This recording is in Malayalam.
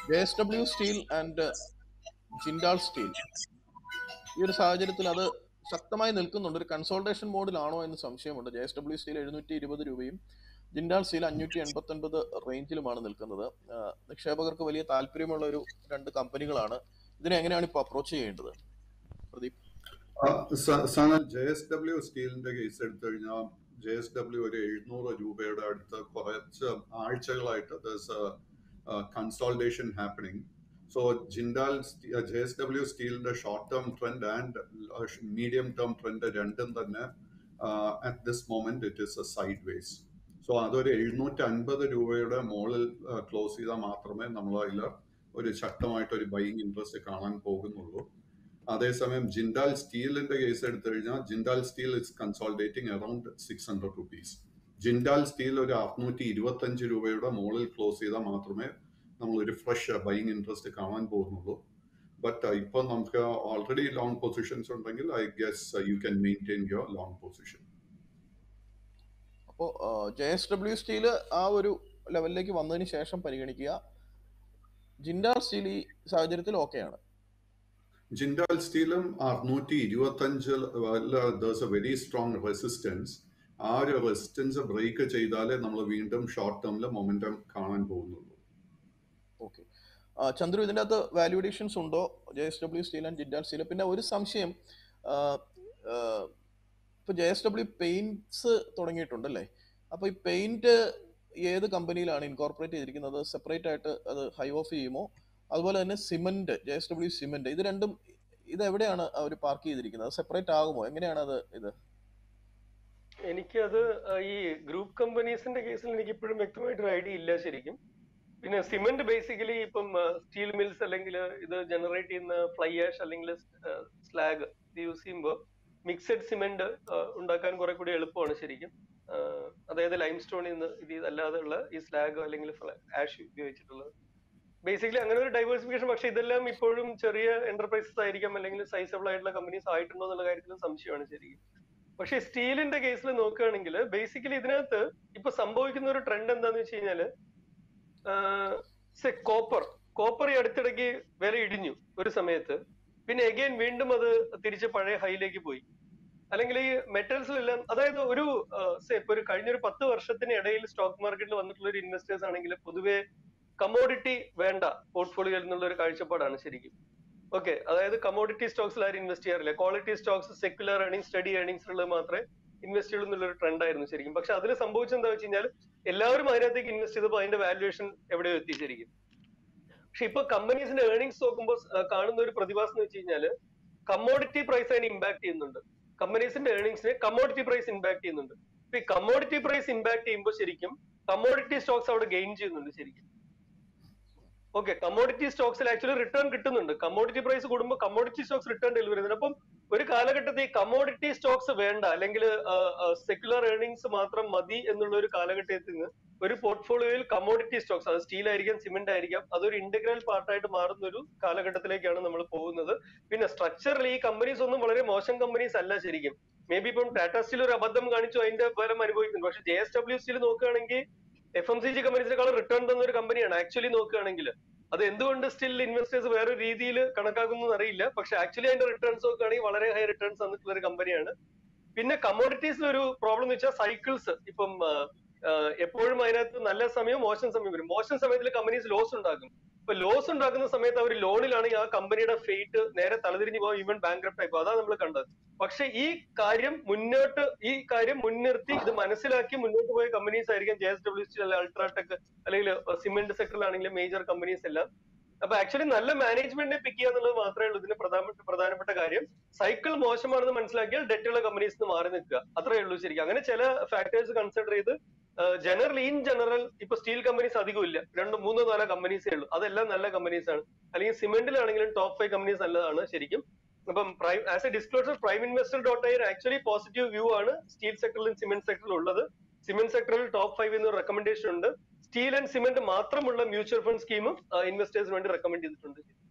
J S W steel and Jindal steel ഈ ഒരു സാഹചര്യത്തിൽ അത് ശക്തമായി നിൽക്കുന്നുണ്ട് ഒരു കൺസോൾട്ടേഷൻ മോഡിലാണോ എന്ന് സംശയമുണ്ട് ജെ എസ് ഡബ്ല്യു സ്റ്റീൽ എഴുന്നൂറ്റി ഇരുപത് രൂപയും ജിൻഡാൾ സ്റ്റീൽ അഞ്ഞൂറ്റി എൺപത്തി ഒൻപത് റേഞ്ചിലുമാണ് നിൽക്കുന്നത് ആ, നിക്ഷേപകർക്ക് വലിയ താല്പര്യമുള്ള ഒരു രണ്ട് കമ്പനികളാണ് ഇതിനെ എങ്ങനെയാണ് ഇപ്പോൾ അപ്രോച്ച് ചെയ്യേണ്ടത് Pradeep Sanal J S W സ്റ്റീലിന്റെ കേസ് എടുത്തു കഴിഞ്ഞാൽ ജെ എസ് ഡബ്ല്യു ഒരു എഴുന്നൂറ് രൂപയുടെ അടുത്ത് കുറച്ച് ആഴ്ചകളായിട്ട് consolidation happening so Jindal J S W സ്റ്റീലിന്റെ short term trend and medium term trend രണ്ടും തന്നെ at this moment it is a sideways so അതൊരു എഴുന്നൂറ്റി അൻപത് രൂപയുടെ മുകളിൽ ക്ലോസ് ചെയ്താൽ മാത്രമേ നമ്മൾ അതിൽ ഒരു ശക്തമായിട്ട് ഒരു ബൈയിങ് ഇൻട്രസ്റ്റ് കാണാൻ പോകുന്നുള്ളൂ അതേസമയം ജിൻഡാൽ സ്റ്റീലിന്റെ കേസ് എടുത്തു കഴിഞ്ഞാൽ Jindal steel is consolidating around six hundred rupees Jindal steel ഒരു അറുന്നൂറ്റി ഇരുപത്തി അഞ്ച് രൂപയുടെ മുകളിൽ ക്ലോസ് ചെയ്താൽ മാത്രമേ നമ്മൾ ഒരു ഫ്രഷ് ബൈയിങ് ഇൻട്രസ്റ്റ് കാണാൻ പോകുന്നുള്ളൂ ബട്ട് ഇപ്പൊ നമുക്ക് ഓൾറെഡി ലോങ് പൊസിഷൻസ് ഉണ്ടെങ്കിൽ I guess you can maintain your long position അപ്പോൾ ജെ എസ് ഡബ്ല്യു സ്റ്റീൽ ആ ഒരു ലെവലിലേക്ക് വന്നതിന് ശേഷം പരിഗണിക്കുക ജിൻഡാൾ സ്റ്റീൽ ഈ സാഹചര്യത്തിൽ ഓക്കെയാണ് ജിൻഡാൽ സ്റ്റീലും അറുന്നൂറ്റി ഇരുപത്തി അഞ്ചിൽ there's a very strong resistance ആ ഒരു റെസിസ്റ്റൻസ് ബ്രേക്ക് ചെയ്താലേ നമ്മൾ വീണ്ടും ഷോർട്ട് ടേമിൽ മൊമെന്റം കാണാൻ പോകുന്നുള്ളൂ ഓക്കെ ചന്ദ്രു ഇതിൻ്റെ അകത്ത് വാല്യൂഡേഷൻസ് ഉണ്ടോ J S W steel and Jindal steel പിന്നെ ഒരു സംശയം ആ, ആ, ഇപ്പൊ ജെ എസ് ഡബ്ല്യു പെയിന്റ്സ് തുടങ്ങിയിട്ടുണ്ടല്ലേ അപ്പൊ ഈ പെയിന്റ് ഏത് കമ്പനിയിലാണ് ഇൻകോർപ്പറേറ്റ് ചെയ്തിരിക്കുന്നത് സെപ്പറേറ്റ് ആയിട്ട് അത് ഹൈ ഓഫ് ചെയ്യുമോ അതുപോലെ തന്നെ cement J S W cement ഇത് രണ്ടും ഇത് എവിടെയാണ് അവർ പാർക്ക് ചെയ്തിരിക്കുന്നത് സെപ്പറേറ്റ് ആകുമോ എങ്ങനെയാണ് അത് ഇത് എനിക്കത് ആ, ഈ ഗ്രൂപ്പ് കമ്പനീസിന്റെ കേസിൽ എനിക്ക് ഇപ്പോഴും വ്യക്തമായിട്ടൊരു ഐഡിയ ഇല്ല ശരിക്കും പിന്നെ സിമെന്റ് ബേസിക്കലി ഇപ്പം സ്റ്റീൽ മിൽസ് അല്ലെങ്കിൽ ഇത് ജനറേറ്റ് ചെയ്യുന്ന ഫ്ലൈ ആഷ് അല്ലെങ്കിൽ സ്ലാഗ് ഇത് യൂസ് ചെയ്യുമ്പോൾ മിക്സഡ് സിമെന്റ് ഉണ്ടാക്കാൻ കുറെ കൂടി എളുപ്പമാണ് ശരിക്കും ആ, അതായത് ലൈം സ്റ്റോണിൽ നിന്ന് ഇത് അല്ലാതെ ഉള്ള ഈ സ്ലാഗ് അല്ലെങ്കിൽ ആഷ് ഉപയോഗിച്ചിട്ടുള്ളത് ബേസിക്കലി അങ്ങനെ ഒരു ഡൈവേഴ്സിഫിക്കേഷൻ പക്ഷെ ഇതെല്ലാം ഇപ്പോഴും ചെറിയ എന്റർപ്രൈസസ് ആയിരിക്കാം അല്ലെങ്കിൽ സൈസബിൾ ആയിട്ടുള്ള കമ്പനീസ് ആയിട്ടുണ്ടോ എന്നുള്ള കാര്യത്തിൽ സംശയമാണ് ശരിക്കും പക്ഷെ സ്റ്റീലിന്റെ കേസിൽ നോക്കുകയാണെങ്കിൽ ബേസിക്കലി ഇതിനകത്ത് ഇപ്പൊ സംഭവിക്കുന്ന ഒരു ട്രെൻഡ് എന്താന്ന് വെച്ച് കഴിഞ്ഞാല് കോപ്പർ കോപ്പർ ഈ അടുത്തിടയ്ക്ക് വില ഇടിഞ്ഞു ഒരു സമയത്ത് പിന്നെ എഗെയിൻ വീണ്ടും അത് തിരിച്ച് പഴയ ഹൈയിലേക്ക് പോയി അല്ലെങ്കിൽ ഈ മെറ്റൽസിലെല്ലാം അതായത് ഒരു സെ ഇപ്പൊ ഒരു കഴിഞ്ഞൊരു പത്ത് വർഷത്തിന് ഇടയിൽ സ്റ്റോക്ക് മാർക്കറ്റിൽ വന്നിട്ടുള്ള ഒരു ഇൻവെസ്റ്റേഴ്സ് ആണെങ്കിൽ പൊതുവെ കമോഡിറ്റി വേണ്ട പോർട്ട്ഫോളിയോയിൽ എന്നുള്ള ഒരു കാഴ്ചപ്പാടാണ് ശരിക്കും ഓക്കെ അതായത് കമോഡിറ്റി സ്റ്റോക്സിൽ ആരും ഇൻവെസ്റ്റ് ചെയ്യാറില്ല quality stocks secular earning steady earnings ഉള്ളത് മാത്രമേ ഇൻവെസ്റ്റ് ചെയ്യുള്ളൂ എന്നുള്ളൊരു ട്രെൻഡ് ആയിരുന്നു ശരിക്കും പക്ഷെ അതിൽ സംഭവിച്ചത് എന്താ വെച്ച് കഴിഞ്ഞാൽ എല്ലാവരും അതിനകത്തേക്ക് ഇൻവെസ്റ്റ് ചെയ്തപ്പോൾ അതിന്റെ വാല്യുവേഷൻ എവിടെയോ എത്തി ശരിക്കും പക്ഷെ ഇപ്പൊ കമ്പനീസിന്റെ ഏർണിംഗ്സ് നോക്കുമ്പോൾ കാണുന്ന ഒരു പ്രതിഭാസം എന്ന് വെച്ച് കഴിഞ്ഞാൽ കമ്മോഡിറ്റി പ്രൈസ് അതിന് ഇമ്പാക്ട് ചെയ്യുന്നുണ്ട് കമ്പനീസിന്റെ ഏർണിംഗ്സിനെ കമ്മോഡിറ്റി പ്രൈസ് ഇമ്പാക്ട് ചെയ്യുന്നുണ്ട് ഇപ്പൊ ഈ കമ്മോഡിറ്റി പ്രൈസ് ഇമ്പാക്ട് ചെയ്യുമ്പോൾ ശരിക്കും കമ്മോഡിറ്റി സ്റ്റോക്സ് അവിടെ ഗെയിൻ ചെയ്യുന്നുണ്ട് ശരിക്കും ഓക്കെ കമ്മോഡിറ്റി സ്റ്റോക്സിൽ ആക്ച്വലി റിട്ടേൺ കിട്ടുന്നുണ്ട് കമ്മോഡിറ്റി പ്രൈസ് കൂടുമ്പോൾ കമ്മോഡിറ്റി സ്റ്റോക്സ് റിട്ടേൺ ഡെലിവറി ചെയ്യുന്നുണ്ട് അപ്പം ഒരു കാലഘട്ടത്തിൽ കമ്മോഡിറ്റി സ്റ്റോക്സ് വേണ്ട അല്ലെങ്കിൽ സെക്യുലർ ഏർണിംഗ്സ് മാത്രം മതി എന്നുള്ള ഒരു കാലഘട്ടത്തിൽ നിന്ന് ഒരു പോർട്ട്ഫോളിയോയിൽ കമ്മോഡിറ്റി സ്റ്റോക്സ് അത് സ്റ്റീൽ ആയിരിക്കാം സിമെന്റ് ആയിരിക്കാം അതൊരു ഇന്റഗ്രൽ പാർട്ടായിട്ട് മാറുന്ന ഒരു കാലഘട്ടത്തിലേക്കാണ് നമ്മൾ പോകുന്നത് പിന്നെ സ്ട്രക്ചറിൽ ഈ കമ്പനീസ് ഒന്നും വളരെ മോശം കമ്പനീസ് അല്ല ശരിക്കും മേ ബി ഇപ്പം ടാറ്റ സ്റ്റീൽ ഒരു അബദ്ധം കാണിച്ചു അതിന്റെ ഫലം അനുഭവിക്കുന്നു പക്ഷെ ജെ എസ് ഡബ്ല്യു സ്റ്റീൽ നോക്കുകയാണെങ്കിൽ എഫ് എം സി ജി കമ്പനീസിനേക്കാളും റിട്ടേൺ തന്ന ഒരു കമ്പനിയാണ് ആക്ച്വലി നോക്കുകയാണെങ്കിൽ അത് എന്തുകൊണ്ട് സ്റ്റിൽ ഇൻവെസ്റ്റേഴ്സ് വേറെ രീതിയിൽ കണക്കാക്കുന്നു അറിയില്ല പക്ഷെ ആക്ച്വലി അതിന്റെ റിട്ടേൺസ് നോക്കുകയാണെങ്കിൽ വളരെ ഹൈ റിട്ടേൺസ് തന്നിട്ടുള്ള ഒരു കമ്പനിയാണ് പിന്നെ കമ്മോഡിറ്റീസിൽ ഒരു പ്രോബ്ലം എന്ന് വെച്ചാൽ സൈക്കിൾസ് ഇപ്പം ആ, ആ, എപ്പോഴും അതിനകത്ത് നല്ല സമയം മോശം സമയം വരും മോശം സമയത്തിൽ കമ്പനീസ് ലോസ് ഉണ്ടാക്കും ഇപ്പൊ ലോസ് ഉണ്ടാക്കുന്ന സമയത്ത് അവർ ലോണിലാണെങ്കിൽ ആ കമ്പനിയുടെ ഫെയ്റ്റ് നേരെ തലതിരിഞ്ഞ് പോകാൻ ഈവൻ ബാങ്ക് ആയി പോകും അതാണ് നമ്മൾ കണ്ടത് പക്ഷെ ഈ കാര്യം മുന്നോട്ട് ഈ കാര്യം മുൻനിർത്തി ഇത് മനസ്സിലാക്കി മുന്നോട്ട് പോയ കമ്പനീസ് ആയിരിക്കും ജെ എസ് ഡബ്ല്യു അല്ലെങ്കിൽ അൾട്രാടെക് അല്ലെങ്കിൽ സിമെന്റ് സെക്ടറിലാണെങ്കിലും മേജർ കമ്പനീസ് എല്ലാം അപ്പൊ ആക്ച്വലി നല്ല മാനേജ്മെന്റിനെ പിക്ക് ചെയ്യുക എന്നുള്ളത് മാത്രമേ ഉള്ളൂ ഇതിന് പ്രധാനപ്പെട്ട പ്രധാനപ്പെട്ട കാര്യം സൈക്കിൾ മോശമാണെന്ന് മനസ്സിലാക്കിയാൽ ഡെറ്റുള്ള കമ്പനീസ് മാറി നിൽക്കുക അത്രേ ഉള്ളൂ ശരിക്കും അങ്ങനെ ചില ഫാക്ടേഴ്സ് കൺസിഡർ ചെയ്ത് ജനറൽ ഇൻ ജനറൽ ഇപ്പൊ സ്റ്റീൽ കമ്പനീസ് അധികം ഇല്ല രണ്ട് മൂന്നോ നാലോ കമ്പനീസേ ഉള്ളൂ അതെല്ലാം നല്ല കമ്പനീസ് ആണ് അല്ലെങ്കിൽ സിമെന്റിലാണെങ്കിലും ടോപ്പ് ഫൈവ് കമ്പനീസ് നല്ലതാണ് ശരിക്കും അപ്പം prime as a disclosure prime investor dot I actually positive view ആണ് സ്റ്റീൽ സെക്ടറിലും സിമെന്റ് സെക്ടറിലും ഉള്ളത് സിമെന്റ് സെക്ടറിൽ ടോപ്പ് ഫൈവ് എന്നൊരു റെക്കമെൻഡേഷൻ ഉണ്ട് സ്റ്റീൽ ആൻഡ് സിമെന്റ് മാത്രമുള്ള മ്യൂച്വൽ ഫണ്ട് സ്കീമും ഇൻവെസ്റ്റേഴ്സിന് വേണ്ടി റെക്കമെൻഡ് ചെയ്തിട്ടുണ്ട്